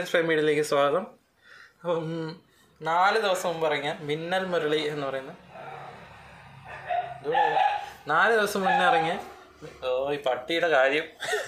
Friends ഫാമിലിയിലേക്ക് സ്വാഗതം അപ്പം നാല് ദിവസം മുമ്പ് ഇറങ്ങിയ മിന്നൽ മുരളി എന്ന് പറയുന്ന ഇതുകൂടെ നാല് ദിവസം മുന്നേ ഇറങ്ങിയ ഓ ഈ പട്ടിയുടെ കാര്യം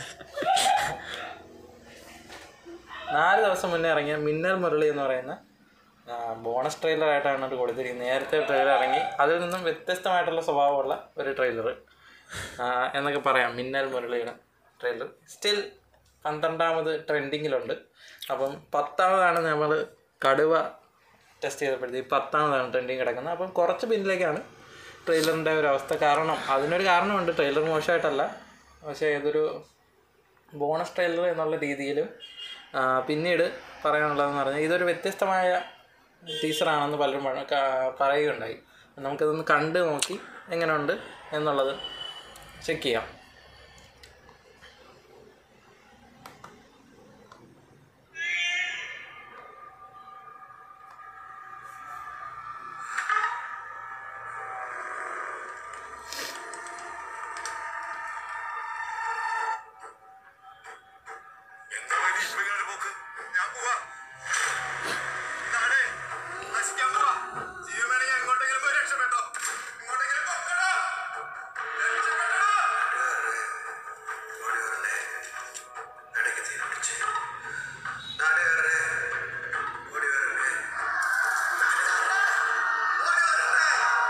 നാല് ദിവസം മുന്നേ ഇറങ്ങിയ മിന്നൽ മുരളി എന്ന് പറയുന്ന ആ, ബോണസ് ട്രെയിലർ ആയിട്ടാണ് ഇത് കൊടുത്തിരിക്കുന്നത് നേരത്തെ ട്രെയിലർ ഇറങ്ങി അതിൽ നിന്നും വ്യത്യസ്തമായിട്ടുള്ള സ്വഭാവമുള്ള ഒരു ട്രെയിലർ എന്നൊക്കെ പറയാം മിന്നൽ മുരളിയുടെ ട്രെയിലർ സ്റ്റിൽ പന്ത്രണ്ടാമത് ട്രെൻഡിങ്ങിലുണ്ട് അപ്പം പത്താമതാണ് നമ്മൾ കടുവ ടെസ്റ്റ് ചെയ്തപ്പോഴത്തേക്ക് പത്താമതാണ് ട്രെൻഡിങ് കിടക്കുന്നത് അപ്പം കുറച്ച് പിന്നിലേക്കാണ് ട്രെയിലറിൻ്റെ ഒരു അവസ്ഥ കാരണം അതിനൊരു കാരണമുണ്ട് ട്രെയിലർ മോശമായിട്ടല്ല പക്ഷേ ഇതൊരു ബോണസ് ട്രെയിലർ എന്നുള്ള രീതിയിലും ആ, പിന്നീട് പറയാനുള്ളതെന്ന് പറഞ്ഞാൽ ഇതൊരു വ്യത്യസ്തമായ ടീച്ചറാണെന്ന് പലരും പറ- ക- പറയുകയുണ്ടായി നമുക്കതൊന്ന് കണ്ട് നോക്കി എങ്ങനെയുണ്ട് എന്നുള്ളത് ചെക്ക് ചെയ്യാം എന്താ വഴി ഇപ്പൊ ഇങ്ങനൊരു പോക്ക്? ഞാൻ പോവാ. ഇതാണേ, നശിക്കാൻ പോവാ. ജീവൻ വേണമെങ്കിൽ എങ്ങോട്ടെങ്കിലും പോയി രക്ഷപ്പെട്ടോ. എങ്ങോട്ടെങ്കിലും പൊക്കോടാ. രക്ഷപ്പെടടാ. ഓടി വരണേ. ഇടയ്ക്ക് തീ പിടിച്ച്. നാടുകാരനെ, ഓടി വരണേ. നാടുകാരനെ, ഓടി വരണേ.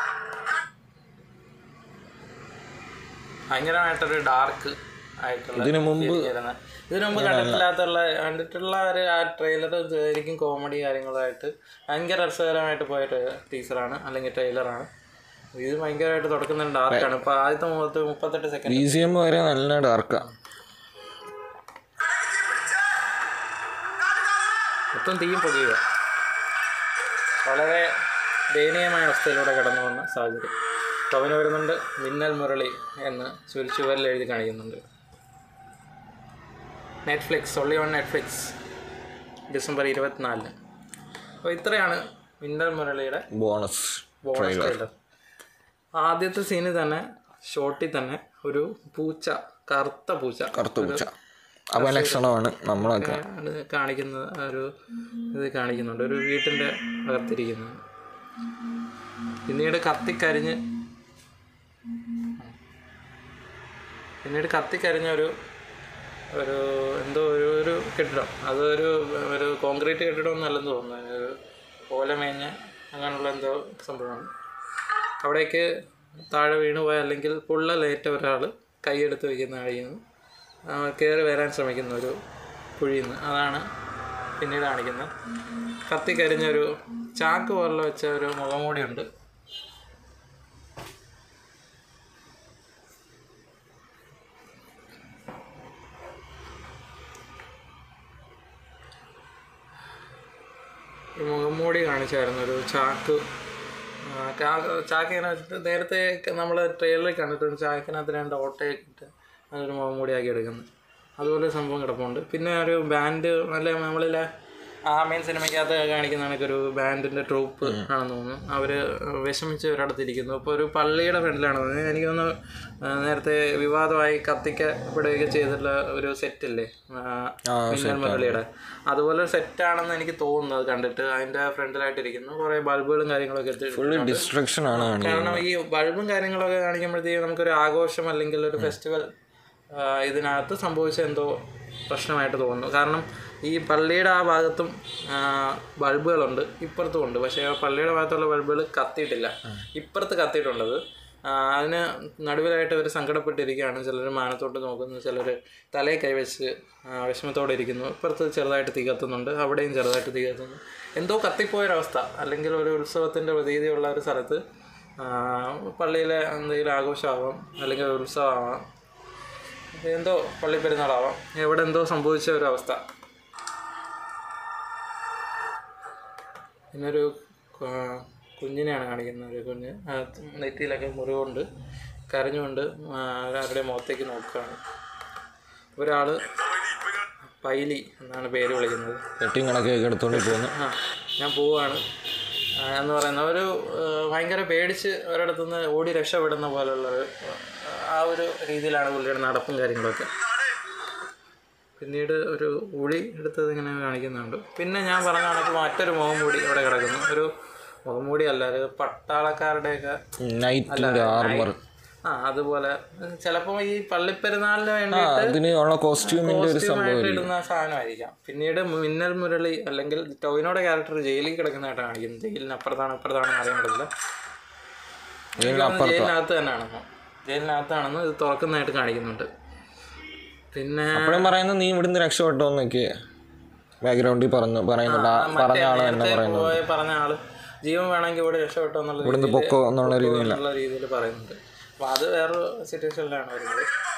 ഭയങ്കരമായിട്ടൊരു ഡാർക്ക് ആയിട്ടുള്ള ഇതിനു മുമ്പ് feel വരുന്ന. ഇതിനു മുമ്പ് കണ്ടിട്ടില്ലാത്തുള്ള കണ്ടിട്ടുള്ള ഒരു ആ ട്രെയിലർ ശരിക്കും കോമഡി കാര്യങ്ങളായിട്ട് ഭയങ്കര രസകരമായിട്ട് പോയൊരു ടീച്ചറാണ് അല്ലെങ്കിൽ ട്രെയിലറാണ് ഇത് ഭയങ്കരമായിട്ട് തുടക്കുന്ന ഡാർക്കാണ് ഇപ്പൊ ആദ്യത്തെ മുഖത്ത് മുപ്പത്തെട്ട് സെക്കൻഡ് ബി സി എം വരെ നല്ല ഡാർക്കാ മൊത്തം തീയും പൊതിയുക വളരെ ദയനീയമായ അവസ്ഥയിലൂടെ കടന്നു വന്ന സാഹചര്യം അപ്പോൾ അവന് വരുന്നുണ്ട് മിന്നൽ മുരളി എന്ന് ചുരിച്ചുവരിൽ എഴുതി കാണിക്കുന്നുണ്ട് Netflix only on Netflix December ഇരുപത്തിനാലിന് അപ്പോൾ ഇത്രയാണ് മിന്നൽ മുരളിയുടെ ബോണസ് ബോണസ് ട്രെയിലർ ആദ്യത്തെ സീനിൽ തന്നെ ഷോട്ടിൽ തന്നെ ഒരു പൂച്ച കറുത്ത പൂച്ച കറുത്ത പൂച്ച അപലക്ഷണമാണ് നമ്മളൊക്കെ ആണ് കാണിക്കുന്ന ഒരു ഇത് കാണിക്കുന്നുണ്ട് ഒരു വീട്ടിൻ്റെ അകത്തിരിക്കുന്നത് പിന്നീട് കത്തിക്കരിഞ്ഞ് പിന്നീട് കത്തിക്കരിഞ്ഞ ഒരു ഒരു എന്തോ ഒരു ഒരു കെട്ടിടം അതൊരു ഒരു കോൺക്രീറ്റ് കെട്ടിടമൊന്നും അല്ലെന്ന് തോന്നുന്നു ഒരു ഓലമേഞ്ഞ അങ്ങനെയുള്ള എന്തോ സംഭവമാണ് അവിടേക്ക് താഴെ വീണ് പോയ അല്ലെങ്കിൽ പൊള്ളലേറ്റ ഒരാൾ കൈയെടുത്ത് വയ്ക്കുന്ന കഴിയുന്നു കയറി വരാൻ ശ്രമിക്കുന്ന ഒരു കുഴിയുന്നു അതാണ് പിന്നീട് കാണിക്കുന്നത് കത്തിക്കരിഞ്ഞ ഒരു ചാക്ക് പോലെ വെച്ച ഒരു മുഖംമൂടിയുണ്ട് ഈ മുഖംമൂടി കാണിച്ചായിരുന്നു ഒരു ചാക്ക് ആ, കാ- ചാക്ക് ഇങ്ങനെ വെച്ചിട്ട് നേരത്തെ നമ്മൾ ട്രെയിലറിൽ കണ്ടിട്ടുണ്ട് ചാക്കിനകത്ത് രണ്ട് ഓട്ടയൊക്കെ ഇട്ട് അതൊരു മുഖംമൂടിയാക്കി എടുക്കുന്നത് അതുപോലെ സംഭവം കിടപ്പുണ്ട് പിന്നെ ഒരു ബാൻഡ് നല്ല നമ്മളിലെ ആമീൻ സിനിമയ്ക്കകത്ത് കാണിക്കുന്ന കണക്കൊരു ബാൻഡിൻ്റെ ട്രൂപ്പ് ആണെന്ന് തോന്നുന്നു അവർ വിഷമിച്ച് ഒരിടത്തിരിക്കുന്നു ഇപ്പോൾ ഒരു പള്ളിയുടെ ഫ്രണ്ടിലാണ് തോന്നുന്നത് എനിക്ക് തോന്നുന്നു ആ, നേരത്തെ വിവാദമായി കത്തിക്കപ്പെടുകയൊക്കെ ചെയ്തിട്ടുള്ള ഒരു സെറ്റില്ലേ മിന്നൽ മുരളിയുടെ അതുപോലെ സെറ്റാണെന്ന് എനിക്ക് തോന്നുന്നത് കണ്ടിട്ട് അതിൻ്റെ ഫ്രണ്ടിലായിട്ടിരിക്കുന്നു കുറേ ബൾബുകളും കാര്യങ്ങളൊക്കെ എത്തി ഫുള്ള് ഡിസ്ട്രക്ഷൻ ആണ് കാണിക്കുന്നത് കാരണം ഈ ബൾബും കാര്യങ്ങളൊക്കെ കാണിക്കുമ്പോഴത്തേക്കും നമുക്കൊരു ആഘോഷം അല്ലെങ്കിൽ ഒരു ഫെസ്റ്റിവൽ ഇതിനകത്ത് സംഭവിച്ച എന്തോ പ്രശ്നമായിട്ട് തോന്നുന്നു കാരണം ഈ പള്ളിയുടെ ആ ഭാഗത്തും ആ, ബൾബുകളുണ്ട് ഇപ്പുറത്തും ഉണ്ട് പക്ഷേ ആ പള്ളിയുടെ ഭാഗത്തുള്ള ബൾബുകൾ കത്തിയിട്ടില്ല ഇപ്പുറത്ത് കത്തിയിട്ടുള്ളത് ആ, അതിന് നടുവിലായിട്ട് അവർ സങ്കടപ്പെട്ടിരിക്കുകയാണ് ചിലർ മാനത്തോട്ട് നോക്കുന്നു ചിലർ തലയിൽ കൈവച്ച് ആ, വിഷമത്തോടെ ഇരിക്കുന്നു ഇപ്പുറത്ത് ചെറുതായിട്ട് തീ കത്തുന്നുണ്ട് അവിടെയും ചെറുതായിട്ട് തീ കത്തുന്നു എന്തോ കത്തിപ്പോയൊരവസ്ഥ അല്ലെങ്കിൽ ഒരു ഉത്സവത്തിൻ്റെ പ്രതീതിയുള്ള ഒരു സ്ഥലത്ത് ആ, പള്ളിയിലെ എന്തെങ്കിലും ആഘോഷമാവാം അല്ലെങ്കിൽ ഒരു ഉത്സവമാവാം എന്തോ പള്ളി പെരുന്നാളാവാം എവിടെ എന്തോ സംഭവിച്ച ഒരു അവസ്ഥ പിന്നൊരു ആ, കുഞ്ഞിനെയാണ് കാണിക്കുന്നത് ഒരു കുഞ്ഞ് ആ, നെറ്റിയിലൊക്കെ മുറിവുണ്ട് കരഞ്ഞുകൊണ്ട് ആ, ആരുടെ മുഖത്തേക്ക് നോക്കുകയാണ് ഒരാൾ എന്താ വഴി ഇപ്പൊ ഇങ്ങ- പൈലി എന്നാണ് പേര് വിളിക്കുന്നത് പെട്ടിയും കണക്കൊക്കെ എടുത്തോണ്ട് പോകുന്നു ആ ഞാൻ പോവാണ് ആ, എന്ന് പറയുന്ന ഒരു ആ, ഭയങ്കര പേടിച്ച് ഒരിടത്തുനിന്ന് ഓടി രക്ഷപ്പെടുന്ന പോലുള്ള ഒരു ആ ഒരു രീതിയിലാണ് പുള്ളിയുടെ നടപ്പും കാര്യങ്ങളൊക്കെ നാടേ, പിന്നീട് ഒരു ഉളി എടുത്തത് ഇങ്ങനെ കാണിക്കുന്നുണ്ട് പിന്നെ ഞാൻ പറഞ്ഞ കണക്ക് മറ്റൊരു മുഖംമൂടി അവിടെ കിടക്കുന്നു ഒരു മുഖംമൂടി അല്ല ഒരു പട്ടാളക്കാരുടെയൊക്കെ നൈറ്റിന്റെ ആർമർ ആ അതുപോലെ ചിലപ്പോൾ ഈ പള്ളിപ്പെരുന്നാളിന് ആ വേണ്ടിയിട്ട് അതിന് ഉള്ള കോസ്റ്റ്യൂമിന്റെ ഒരു സംഭവം കോസ്റ്റ്യൂമായിട്ട് ഇടുന്ന സാധനമായിരിക്കാം പിന്നീട് മിന്നൽ മുരളി അല്ലെങ്കിൽ ടോവിനോടെ ക്യാരക്ടർ ജയിലിൽ കിടക്കുന്നതായിട്ട് കാണിക്കുന്നത് ജയിലിന് അപ്പുറത്താണ് ഇപ്പുറത്താണെന്ന് അറിയാൻ പറ്റില്ല ഇതിനപ്പുറത്ത് ജയിലിനകത്ത് തന്നെയാണെന്ന് ജയിലിനകത്താണെന്ന് ഇത് തുറക്കുന്നതായിട്ട് കാണിക്കുന്നുണ്ട് പിന്നെ അപ്പോഴും പറയുന്നത് നീ ഇവിടുന്ന് രക്ഷപ്പെട്ടോന്നൊക്കെ ബാക്ക്ഗ്രൗണ്ടിൽ പറഞ്ഞു പറയുന്നുണ്ട് ആ പറഞ്ഞ ആള് തന്നെ നേരത്തെ പറയുന്നു പോയ പറഞ്ഞ ആള് ജീവൻ വേണമെങ്കിൽ ഇവിടെ രക്ഷപ്പെട്ടോ എന്നുള്ള ഇവിടുന്ന് രീതിയില് പൊക്കോ എന്നുള്ള രീതിയിൽ എന്നുള്ള രീതിയിൽ പറയുന്നുണ്ട് അപ്പൊ അത് വേറൊരു സിറ്റുവേഷനിലാണ് വരുന്നത്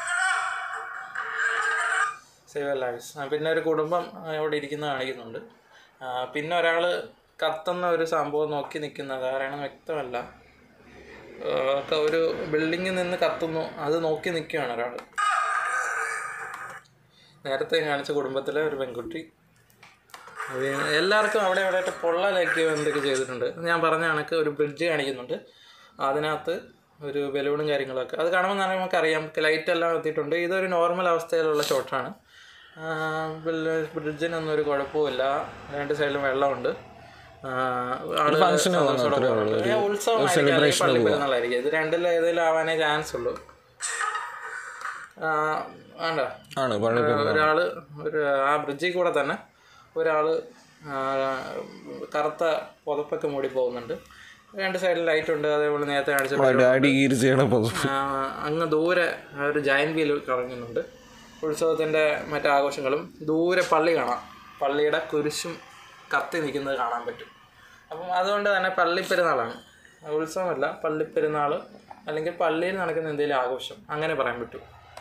സേവ് ലൈഫ്സ് പിന്നെ ഒരു കുടുംബം ആ, ഇവിടെ ഇരിക്കുന്ന കാണിക്കുന്നുണ്ട് ആ, പിന്നെ ഒരാൾ കത്തുന്ന ഒരു സംഭവം നോക്കി നിൽക്കുന്നത് കാരണം വ്യക്തമല്ല ആ, ക- ഒരു ബിൽഡിങ്ങിൽ നിന്ന് കത്തുന്നു അത് നോക്കി നിൽക്കുകയാണ് ഒരാൾ നേരത്തെ കാണിച്ച കുടുംബത്തിലെ ഒരു പെൺകുട്ടി അത് എല്ലാവർക്കും അവിടെ ഇവിടെ ആയിട്ട് പൊള്ളലേക്കുകയോ എന്തൊക്കെ ചെയ്തിട്ടുണ്ട് ഞാൻ പറഞ്ഞ കണക്ക് ഒരു ബ്രിഡ്ജ് കാണിക്കുന്നുണ്ട് അതിനകത്ത് ഒരു ബലൂണും കാര്യങ്ങളൊക്കെ അത് കാണുമ്പോൾ തന്നെ നമുക്കറിയാം ലൈറ്റ് എല്ലാം എത്തിയിട്ടുണ്ട് ഇതൊരു നോർമൽ അവസ്ഥയിലുള്ള ഷോട്ടാണ് ബ്രിഡ്ജിനൊന്നും ഒരു കുഴപ്പമില്ല രണ്ട് സൈഡിലും വെള്ളമുണ്ട് ആ, ആളുകള് ഫംഗ്ഷന് പോകുന്നു, സന്തോഷത്തോടെ അത്രേ ഉള്ളൂ. പോകുന്നുണ്ട്. ഏ, ഉത്സവമായിരിക്കും അല്ലെങ്കിൽ പള്ളിപ്പെരുന്നാളായിരിക്കും ഇത് രണ്ടിലും ഏതെങ്കിലും ആവാനേ ചാൻസ് ഉള്ളൂ ആ, വേണ്ട ആണ് പള്ളി ഒരാള് ഒരു ആ ബ്രിഡ്ജിൽ കൂടെ തന്നെ ഒരാള് ആ, കറുത്ത പുതപ്പൊക്കെ മൂടി പോകുന്നുണ്ട് രണ്ട് സൈഡിൽ ലൈറ്റ് ഉണ്ട് അതേപോലെ നേരത്തെ കാണിച്ച ഡാഡി ഗീർ ചെയ്യണ പുതുപ്പ് ആ, അങ്ങ് ദൂരെ ആ ഒരു ജയൻ വീൽ കറങ്ങുന്നുണ്ട് ഉത്സവത്തിൻ്റെ മറ്റാഘോഷങ്ങളും ദൂരെ പള്ളി കാണാം പള്ളിയുടെ കുരിശും കത്തി നിൽക്കുന്നത് കാണാൻ പറ്റും അപ്പം അതുകൊണ്ട് തന്നെ പള്ളിപ്പെരുന്നാളാണ് ഉത്സവമല്ല പള്ളിപ്പെരുന്നാൾ അല്ലെങ്കിൽ പള്ളിയിൽ നടക്കുന്ന എന്തെങ്കിലും ആഘോഷം അങ്ങനെ പറയാൻ പറ്റും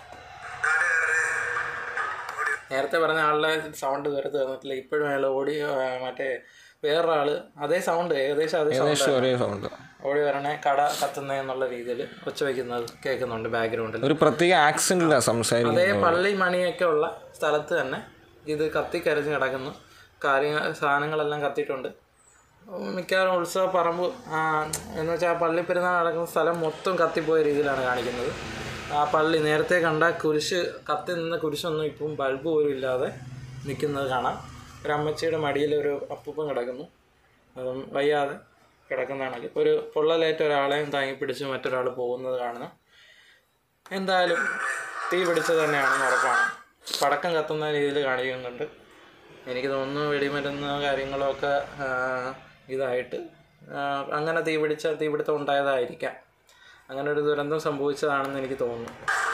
നേരത്തെ പറഞ്ഞ ആളുടെ സൗണ്ട് വേറെ തീർന്നിട്ടില്ല ഇപ്പോഴും അയാൾ ഓടി ആ, മറ്റേ വേറൊരാള് അതേ സൗണ്ട് ഏകദേശം അതേ സൗണ്ട് ഏകദേശം ഒരേ സൗണ്ട് ഓടി വരണേ കട കത്തുന്ന എന്നുള്ള രീതിയിൽ ഒച്ച വയ്ക്കുന്നത് കേൾക്കുന്നുണ്ട് ബാക്ക്ഗ്രൗണ്ടിൽ ഒരു പ്രത്യേക ആക്സെന്റിലാ സംസാരിക്കുന്നത് അതേ പള്ളി മണിയൊക്കെ ഉള്ള സ്ഥലത്ത് തന്നെ ഇത് കത്തിക്കരിഞ്ഞ് കിടക്കുന്നു കാര്യങ്ങൾ സാധനങ്ങളെല്ലാം കത്തിയിട്ടുണ്ട് മിക്കവാറും ഉത്സവ പറമ്പ് ആ, എന്ന് വെച്ചാൽ ആ പള്ളി പെരുന്നാൾ നടക്കുന്ന സ്ഥലം മൊത്തം കത്തിപ്പോയ രീതിയിലാണ് കാണിക്കുന്നത് ആ പള്ളി നേരത്തെ കണ്ട കുരിശ് കത്തി നിന്ന കുരിശൊന്നും ഇപ്പം ബൾബ് പോലും ഇല്ലാതെ നിൽക്കുന്നത് കാണാം ഒരു അമ്മച്ചിയുടെ മടിയിൽ ഒരു അപ്പൂപ്പൻ കിടക്കുന്നു അതും വയ്യാതെ കിടക്കുന്നതാണ് ഒരു പൊള്ളലേറ്റ ഒരാളെയും താങ്ങി പിടിച്ച് മറ്റൊരാൾ പോകുന്നത് കാണുന്നു എന്തായാലും തീ പിടിച്ചത് തന്നെയാണെന്ന് ഉറപ്പാണ് പടക്കം കത്തുന്ന രീതിയിൽ കാണിക്കുന്നുണ്ട് എനിക്ക് തോന്നുന്നു വെടിമരുന്ന് കാര്യങ്ങളും ഒക്കെ ആ, ഇതായിട്ട് ആ, അങ്ങനെ തീ പിടിച്ച തീപിടുത്തം ഉണ്ടായതായിരിക്കാം അങ്ങനെ ഒരു ദുരന്തം സംഭവിച്ചതാണെന്ന് എനിക്ക് തോന്നുന്നു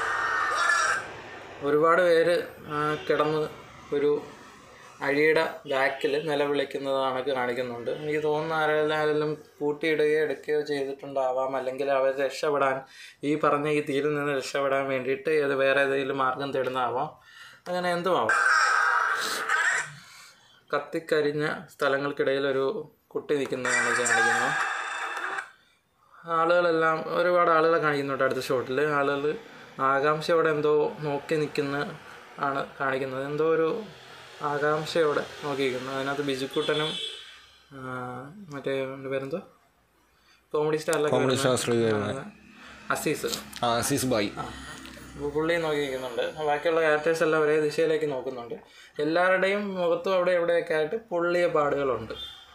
ഒരുപാട് പേര് ആ, കിടന്ന് ഒരു അഴിയുടെ ബാക്കിൽ നിലവിളിക്കുന്നതാണൊക്കെ കാണിക്കുന്നുണ്ട് എനിക്ക് തോന്നുന്നു ആരെല്ലാം ആരെല്ലാം കൂട്ടിയിടുകയോ എടുക്കുകയോ ചെയ്തിട്ടുണ്ടാവാം അല്ലെങ്കിൽ അവർ രക്ഷപ്പെടാൻ ഈ പറഞ്ഞ ഈ തീരിൽ നിന്ന് രക്ഷപ്പെടാൻ വേണ്ടിയിട്ട് ഏത് വേറെ ഏതെങ്കിലും മാർഗം തേടുന്നതാവാം അങ്ങനെ എന്തുമാവാം കത്തിക്കരിഞ്ഞ സ്ഥലങ്ങൾക്കിടയിൽ ഒരു കുട്ടി നിൽക്കുന്നതാണ് ഇത് കാണിക്കുന്നത് ആളുകളെല്ലാം ഒരുപാട് ആളുകളെ കാണിക്കുന്നുണ്ട് അടുത്ത ഷോട്ടിൽ ആളുകൾ ആകാംക്ഷയോടെ എന്തോ നോക്കി നിൽക്കുന്ന ആണ് കാണിക്കുന്നത് എന്തോ ഒരു ആകാംക്ഷയോടെ നോക്കി നിൽക്കുന്നു അതിനകത്ത് ബിജുക്കുട്ടനും ആ, മറ്റേ അവൻ്റെ പേരെന്തോ കോമഡി സ്റ്റാറിലൊക്കെ വരുന്ന ശാസ്ത്രീയ ആ, അസീസ് ആസിസ് ബായ് അപ്പോൾ പുള്ളി നോക്കി നിൽക്കുന്നുണ്ട് ബാക്കിയുള്ള ക്യാരക്ടേഴ്സ് എല്ലാം ഒരേ ദിശയിലേക്ക് നോക്കുന്നുണ്ട് എല്ലാവരുടെയും മുഖത്തും അവിടെ എവിടെയൊക്കെ ആയിട്ട് പൊള്ളിയ പാടുകളുണ്ട്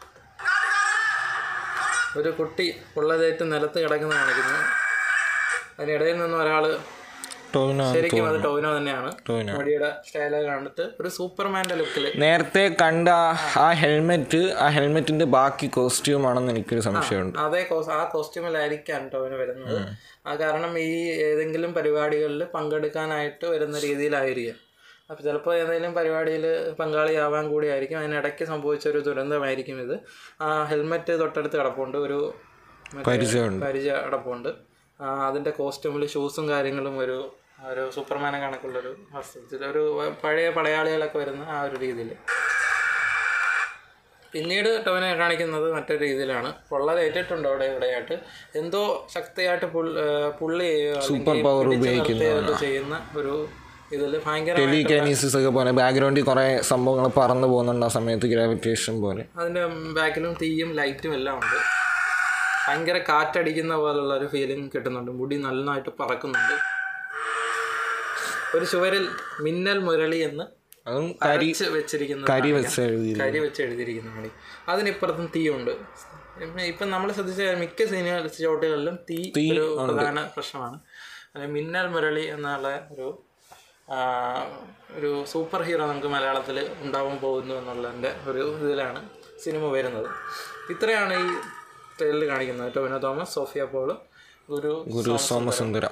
ഒരു കുട്ടി പൊള്ളതേറ്റ് നിലത്ത് കിടക്കുന്ന കാണിക്കുന്നു അതിനിടയിൽ നിന്ന് ഒരാൾ ടോവിനോ ശരിക്കും അത് ടോവിനോ തന്നെയാണ് ടോവിനോ. മുടിയുടെ സ്റ്റൈലൊക്കെ കണ്ടിട്ട് ഒരു സൂപ്പർമാൻ്റെ ലുക്കിൽ നേരത്തെ കണ്ട ആ ഹെൽമെറ്റ് ആ ഹെൽമെറ്റിന്റെ ബാക്കി കോസ്റ്റ്യൂം ആണെന്ന് എനിക്കൊരു സംശയമുണ്ട് അതേ കോസ് ആ കോസ്റ്റ്യൂമിലായിരിക്കാം ടോവിന് വരുന്നത് ആ കാരണം ഈ ഏതെങ്കിലും പരിപാടികളിൽ പങ്കെടുക്കാനായിട്ട് വരുന്ന രീതിയിലായിരിക്കും അപ്പോൾ ചിലപ്പോൾ ഏതെങ്കിലും പരിപാടിയിൽ പങ്കാളിയാവാൻ കൂടിയായിരിക്കും അതിനിടയ്ക്ക് സംഭവിച്ച ഒരു ദുരന്തമായിരിക്കും ഇത് ആ ഹെൽമെറ്റ് തൊട്ടടുത്ത് കിടപ്പുണ്ട് ഒരു മറ്റേ പരിചയമുണ്ട് പരിചയ കിടപ്പുണ്ട് ആ, അതിൻ്റെ കോസ്റ്റ്യൂമിൽ ഷൂസും കാര്യങ്ങളും ഒരു ഒരു സൂപ്പർമാനെ കണക്കുള്ളൊരു വസ്ത്രത്തിൽ ഒരു പഴയ പടയാളികളൊക്കെ വരുന്ന ആ ഒരു രീതിയിൽ പിന്നീട് ടോവിനെ കാണിക്കുന്നത് മറ്റൊരു രീതിയിലാണ് പൊള്ളലേറ്റിട്ടുണ്ട് അവിടെ ഇവിടെയായിട്ട് എന്തോ ശക്തിയായിട്ട് പുൾ- ആ, പുള്ളി ചെയ്യുകയോ അല്ലെങ്കിൽ power പിടിച്ച് നിർത്തുകയോ ചെയ്യുന്ന ഒരു ഇതിൽ ഭയങ്കര ടെലികാനീസിസ് ഒക്കെ പോലെ ബാക്ക്ഗ്രൗണ്ടിൽ കുറെ സംഭവങ്ങൾ പറന്നു പോകുന്നുണ്ട് ആ സമയത്ത് ഗ്രാവിറ്റേഷൻ പോലെ അതിൻ്റെ ബാക്കിലും തീയും ലൈറ്റും എല്ലാം ഉണ്ട് ഭയങ്കര കാറ്റടിക്കുന്ന പോലുള്ള ഒരു ഫീലിംഗ് കിട്ടുന്നുണ്ട് മുടി നന്നായിട്ട് പറക്കുന്നുണ്ട് ഒരു ചുവരിൽ മിന്നൽ മുരളി എന്ന് അതും കരി അരച്ച് വെച്ചിരിക്കുന്നത് കരി വെച്ച് എഴുതി കരി വെച്ച് എഴുതിയിരിക്കുന്ന മണി അതിനിപ്പുറത്തും തീയുണ്ട് ഇപ്പം ഇപ്പം നമ്മൾ ശ്രദ്ധിച്ച മിക്ക സിനിമ ചോട്ടുകളിലും തീ ഒരു പ്രധാന പ്രശ്നമാണ് അല്ലെ മിന്നൽ മുരളി എന്നുള്ള ഒരു ആ, ഒരു സൂപ്പർ ഹീറോ നമുക്ക് മലയാളത്തിൽ ഉണ്ടാവാൻ പോകുന്നു എന്നുള്ളതിൻ്റെ ഒരു ഇതിലാണ് സിനിമ വരുന്നത് ഇത്രയാണ് ഈ ട്രെയിലർ കാണിക്കുന്നത് ടൊവിനോ തോമസ് സോഫിയ പോള് ഗുരു ഗുരു സോമസുന്ദര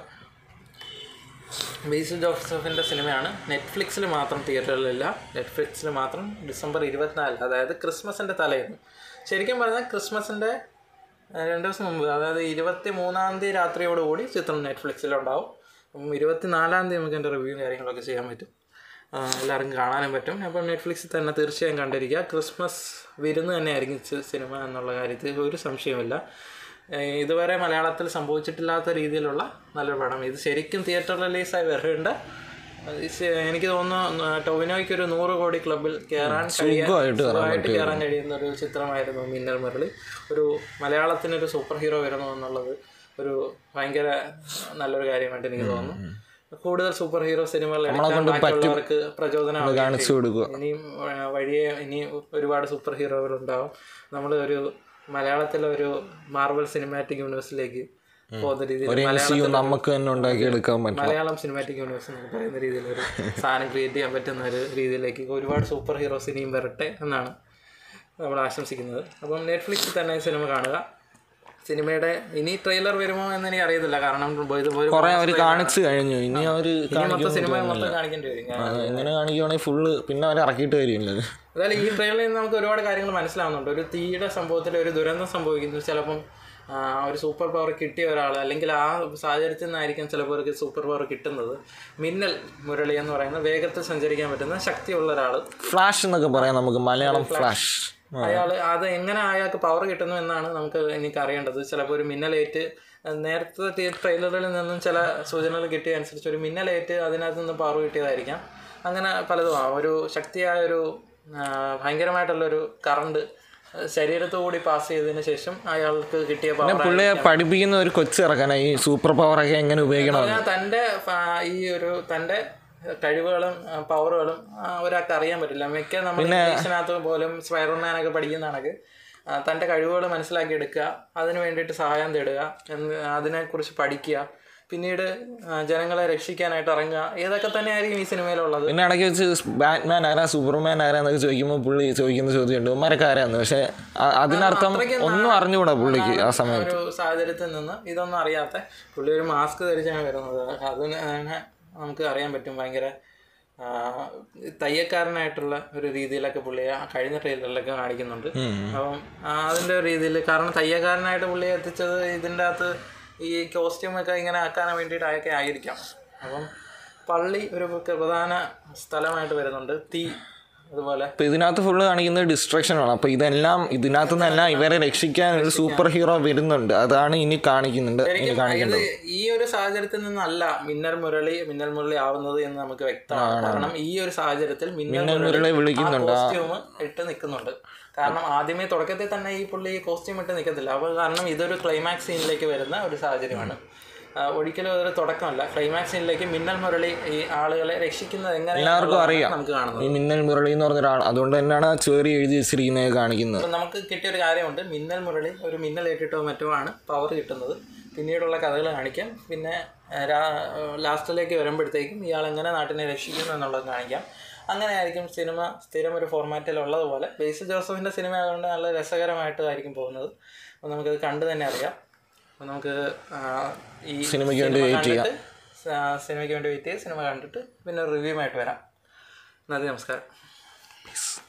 ബേസിൽ ജോസഫിൻ്റെ സിനിമയാണ് നെറ്റ്ഫ്ലിക്സിൽ മാത്രം തിയേറ്ററിലില്ല നെറ്റ്ഫ്ലിക്സിൽ മാത്രം ഡിസംബർ ഇരുപത്തിനാല് അതായത് ക്രിസ്മസിൻ്റെ തലേന്ന് ശരിക്കും പറഞ്ഞാൽ ക്രിസ്മസിൻ്റെ ഏഹ്, രണ്ട് ദിവസം മുമ്പ് അതായത് ഇരുപത്തി മൂന്നാം തീയതി രാത്രിയോടുകൂടി ചിത്രം നെറ്റ്ഫ്ലിക്സിലുണ്ടാവും അപ്പം ഇരുപത്തിനാലാം തീയതി നമുക്ക് എൻ്റെ റിവ്യൂ കാര്യങ്ങളൊക്കെ ചെയ്യാൻ പറ്റും ആ, എല്ലാവർക്കും കാണാനും പറ്റും അപ്പം നെറ്റ്ഫ്ലിക്സിൽ തന്നെ തീർച്ചയായും കണ്ടിരിക്കുക ക്രിസ്മസ് വിരുന്ന് തന്നെയായിരിക്കും ചി- സിനിമ എന്നുള്ള കാര്യത്തിൽ ഒരു സംശയമില്ല ഏഹ് ഇതുവരെ മലയാളത്തിൽ സംഭവിച്ചിട്ടില്ലാത്ത രീതിയിലുള്ള നല്ലൊരു പടം ഇത് ശരിക്കും തിയേറ്റർ റിലീസായി വരേണ്ട അത് ശ- എനിക്ക് തോന്നുന്നു ടൊവിനോയ്ക്ക് ഒരു നൂറ് കോടി ക്ലബിൽ കയറാൻ കഴിയാൻ സുഖമായിട്ട് കയറാൻ സുഖമായിട്ട് കയറാൻ കഴിയുന്ന ഒരു ചിത്രമായിരുന്നു മിന്നൽ മുരളി ഒരു മലയാളത്തിനൊരു സൂപ്പർ ഹീറോ വരണം എന്നുള്ളത് ഒരു ഭയങ്കര നല്ലൊരു കാര്യമായിട്ട് എനിക്ക് തോന്നുന്നു കൂടുതൽ സൂപ്പർ ഹീറോ സിനിമകൾ എടുക്കാൻ ബാക്കിയുള്ളവർക്ക് പ്രചോദനം കാണിച്ചു കൊടുക്കുക ഇനിയും ആ, വഴിയെ ഇനി ഒരുപാട് സൂപ്പർ ഹീറോകൾ ഉണ്ടാവും നമ്മൾ ഒരു മലയാളത്തിലെ ഒരു മാർവൽ സിനിമാറ്റിക് യൂണിവേഴ്സിലേക്ക് പോകുന്ന രീതിയിൽ ഒരു എം സി യു നമുക്ക് തന്നെ ഉണ്ടാക്കിയെടുക്കാൻ പറ്റും മലയാളം സിനിമാറ്റിക് യൂണിവേഴ്സ് എന്ന് പറയുന്ന രീതിയിൽ ഒരു സാധനം ക്രിയേറ്റ് ചെയ്യാൻ പറ്റുന്ന ഒരു രീതിയിലേക്ക് ഒരുപാട് സൂപ്പർ ഹീറോസ് ഇനിയും വരട്ടെ എന്നാണ് നമ്മൾ ആശംസിക്കുന്നത് അപ്പം നെറ്റ്ഫ്ലിക്സിൽ തന്നെ ഈ സിനിമ കാണുക സിനിമയുടെ ഇനി ട്രെയിലർ വരുമോ എന്ന് എനിക്ക് അറിയത്തില്ല കാരണം ഇത് ഒരു കുറെ അവർ കാണിച്ചു കഴിഞ്ഞു ഇനി അവർ ഇനി മൊത്തം സിനിമ മൊത്തം കാണിക്കേണ്ടി വരും ഞാൻ ഇങ്ങനെ കാണിക്കുവാണെങ്കിൽ ഫുള്ള് പിന്നെ അവർ ഇറക്കിയിട്ട് വരില്ലേ അതായത് ഈ ട്രെയിലറിൽ നിന്ന് നമുക്ക് ഒരുപാട് കാര്യങ്ങൾ മനസ്സിലാവുന്നുണ്ട് ഒരു തീയുടെ സംഭവത്തിൽ ഒരു ദുരന്തം സംഭവിക്കുന്നു ചിലപ്പം ആ, ഒരു സൂപ്പർ പവർ കിട്ടിയ ഒരാൾ അല്ലെങ്കിൽ ആ സാഹചര്യത്തിൽ നിന്നായിരിക്കും ചിലപ്പോൾ ഒരു സൂപ്പർ പവർ കിട്ടുന്നത് മിന്നൽ മുരളി എന്ന് പറയുന്ന വേഗത്തിൽ സഞ്ചരിക്കാൻ പറ്റുന്ന ശക്തിയുള്ള ഒരാൾ ഫ്ലാഷ് എന്നൊക്കെ പറയാം നമുക്ക് മലയാളം ഫ്ലാഷ് അയാൾ അത് എങ്ങനെ അയാൾക്ക് പവർ കിട്ടുന്നു എന്നാണ് നമുക്ക് എനിക്ക് അറിയേണ്ടത് ചിലപ്പോൾ ഒരു മിന്നലേറ്റ് നേരത്തെ ട്രെയിലറിൽ നിന്നും ചില സൂചനകൾ കിട്ടിയ അനുസരിച്ച് ഒരു മിന്നലേറ്റ് അതിനകത്ത് നിന്ന് പവർ കിട്ടിയതായിരിക്കാം അങ്ങനെ പലതും ആവാം. ഒരു ശക്തിയായ ഒരു ആ, ഭയങ്കരമായിട്ടുള്ളൊരു കറണ്ട് ശരീരത്തു കൂടി പാസ് ചെയ്തതിന് ശേഷം അയാൾക്ക് കിട്ടിയ പവർ പുള്ളിയെ പഠിപ്പിക്കുന്ന ഒരു കൊച്ചു ഇറക്കാനാ ഈ സൂപ്പർ പവറൊക്കെ എങ്ങനെ ഉപയോഗിക്കണം പറഞ്ഞാൽ തൻ്റെ ഫ- ഈ ഒരു തൻ്റെ കഴിവുകളും ആ, പവറുകളും ആ, ഒരാൾക്ക് അറിയാൻ പറ്റില്ല മിക്ക നമ്മൾ ഇംഗ്ലീഷിനകത്ത് പോലും സ്പൈറർമാനൊക്കെ പഠിക്കുന്ന കണക്ക് ആ, തൻ്റെ കഴിവുകൾ മനസ്സിലാക്കി എടുക്കുക അതിന് വേണ്ടിയിട്ട് സഹായം തേടുക എന്ന് അതിനെക്കുറിച്ച് പഠിക്കുക പിന്നീട് ആ, ജനങ്ങളെ രക്ഷിക്കാനായിട്ട് ഇറങ്ങുക ഇതൊക്കെ തന്നെയായിരിക്കും ഈ സിനിമയിലുള്ളത് പിന്നെ ഇടയ്ക്ക് വെച്ച് ബാറ്റ്മാൻ ആരാ സൂപ്പർമാൻ ആരാ എന്നൊക്കെ ചോദിക്കുമ്പോൾ പുള്ളി ചോദിക്കുന്ന ചോദ്യമുണ്ട് ഉമ്മരൊക്കെ ആരാന്ന് പക്ഷെ അ- അതിനർത്ഥം ഒന്നും അറിഞ്ഞുകൂടാ പുള്ളിക്ക് ആ സമയത്ത് ഒരു സാഹചര്യത്തിൽ നിന്ന് ഇതൊന്നും അറിയാത്ത പുള്ളി ഒരു മാസ്ക് ധരിച്ചാണ് വരുന്നത് അതിന് തന്നെ നമുക്ക് അറിയാൻ പറ്റും ഭയങ്കര ആ, തയ്യക്കാരനായിട്ടുള്ള ഒരു രീതിയിലൊക്കെ പുള്ളിയെ ആ കഴിഞ്ഞ ട്രെയിലറിലൊക്കെ കാണിക്കുന്നുണ്ട് അപ്പം ആ, അതിൻ്റെ ഒരു രീതിയിൽ കാരണം തയ്യക്കാരനായിട്ട് പുള്ളിയെ എത്തിച്ചത് ഇതിൻ്റെ അകത്ത് ഈ കോസ്റ്റ്യൂമൊക്കെ ഇങ്ങനെ ആക്കാൻ വേണ്ടിയിട്ടൊക്കെ ആയിരിക്കാം അപ്പം പള്ളി ഒരു പ്രധാന സ്ഥലമായിട്ട് വരുന്നുണ്ട് തീ അതുപോലെ അപ്പൊ ഇതിനകത്ത് ഫുള്ള് കാണിക്കുന്നത് ഡിസ്ട്രക്ഷൻ ആണ് അപ്പൊ ഇതെല്ലാം ഇതിനകത്ത് നിന്നെല്ലാം ഇവരെ രക്ഷിക്കാൻ ഒരു സൂപ്പർ ഹീറോ വരുന്നുണ്ട് അതാണ് ഇനി കാണിക്കുന്നുണ്ട് ഇനി ശരിക്കും ഇത് കാണിക്കേണ്ടത് ഈ ഒരു സാഹചര്യത്തിൽ നിന്നല്ല മിന്നൽ മുരളി മിന്നൽ മുരളി ആവുന്നത് എന്ന് നമുക്ക് വ്യക്തമാണ് കാരണം ഈ ഒരു സാഹചര്യത്തിൽ മിന്നൽ മുരളി വിളിക്കുന്നുണ്ട്. കോസ്റ്റ്യൂം ഇട്ട് നിൽക്കുന്നുണ്ട് കാരണം ആദ്യമേ തുടക്കത്തിൽ തന്നെ ഈ പുള്ളി കോസ്റ്റ്യൂം ഇട്ട് നിൽക്കത്തില്ല അപ്പോൾ കാരണം ഇതൊരു ക്ലൈമാക്സ് സീനിലേക്ക് വരുന്ന ഒരു സാഹചര്യമാണ് ആ, ഒരിക്കലും അതൊരു തുടക്കമല്ല ക്ലൈമാക്സ് സീനിലേക്ക് മിന്നൽ മുരളി ഈ ആളുകളെ രക്ഷിക്കുന്നത് എങ്ങനെ എല്ലാവർക്കും അറിയാം നമുക്ക് കാണുന്നത് ഈ മിന്നൽ മുരളി എന്ന് പറഞ്ഞ ഒരാൾ അതുകൊണ്ട് തന്നെയാണ് ആ ചേറി എഴുതി വെച്ചിരിക്കുന്നത് കാണിക്കുന്നത് അപ്പം നമുക്ക് കിട്ടിയ ഒരു കാര്യമുണ്ട് മിന്നൽ മുരളി ഒരു മിന്നൽ ഏറ്റിട്ടോ മറ്റോ ആണ് പവർ കിട്ടുന്നത് പിന്നീടുള്ള കഥകൾ കാണിക്കാം പിന്നെ ആ, രാ- ലാസ്റ്റിലേക്ക് വരുമ്പോഴത്തേക്കും ഇയാൾ എങ്ങനെ നാട്ടിനെ രക്ഷിക്കുന്നു എന്നുള്ളത് കാണിക്കാം അങ്ങനെയായിരിക്കും സിനിമ സ്ഥിരം ഒരു ഫോർമാറ്റിൽ ഉള്ളതുപോലെ ബേസിൽ ജോസഫിൻ്റെ സിനിമ ആയതുകൊണ്ട് നല്ല രസകരമായിട്ടായിരിക്കും പോകുന്നത് അപ്പോൾ നമുക്കത് കണ്ടു തന്നെ അറിയാം അപ്പോൾ നമുക്ക് ആ, ഈ സിനിമയ്ക്ക് വേണ്ടി സിനിമ wait ചെയ്യാം. കണ്ടിട്ട്, ആ, സിനിമയ്ക്ക് വേണ്ടി വെയിറ്റ് ചെയ്ത് സിനിമ കണ്ടിട്ട് പിന്നെ റിവ്യൂ ആയിട്ട് വരാം നന്ദി നമസ്കാരം